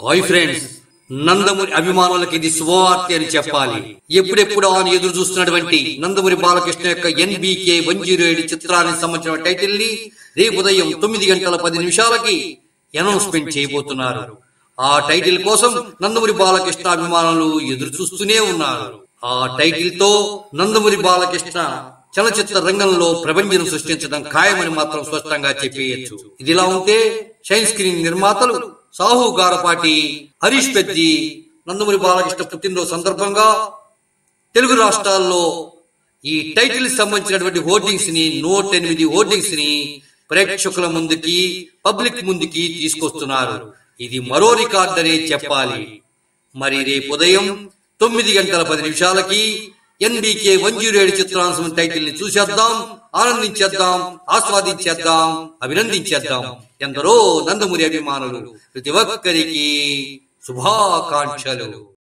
hi friends Nandamuri అభిమానులకి ఇది శుభవార్త అని చెప్పాలి ఎప్పుడెప్పుడు అని ఎదురు చూస్తున్నటువంటి నందమూరి బాలకృష్ణ యొక్క ఎన్బికే వన్ జీరో ఏడు చిత్రానికి సంబంధించిన టైటిల్ ని రేపు ఉదయం తొమ్మిది గంటల పది నిమిషాలకి అనౌన్స్మెంట్ చేయబోతున్నారు ఆ టైటిల్ కోసం నందమూరి బాలకృష్ణ అభిమానులు ఎదురు చూస్తూనే ఉన్నారు ఆ టైటిల్ తో నందమూరి బాలకృష్ణ చలచిత్ర రంగంలో ప్రపంచం సృష్టించడం ఖాయమని మాత్రం స్పష్టంగా చెప్పేయచ్చు ఇదిలా ఉంటే షైన్ స్క్రీన్ నిర్మాతలు సాహు గారపాటి హరీష్ పెద్ది నందమూరి బాలకృష్ణ పుట్టినరోజు సందర్భంగా తెలుగు రాష్ట్రాల్లో ఈ టైటిల్ సంబంధించినటువంటి హోర్డింగ్స్ ని నూట ఎనిమిది హోర్డింగ్స్ ని ప్రేక్షకుల ముందుకి పబ్లిక్ ముందుకి తీసుకొస్తున్నారు ఇది మరో రికార్డ్ అనే చెప్పాలి మరి రేపు ఉదయం తొమ్మిది గంటల పది నిమిషాలకి ఎన్బికే వన్ జీరో ఏడు చిత్రాంశం టైటిల్ ని చూసేద్దాం ఆనందించేద్దాం ఆస్వాదించేద్దాం అభినందించేద్దాం ఎందరో నందమూరి అభిమానులు ప్రతి ఒక్కరికి శుభాకాంక్షలు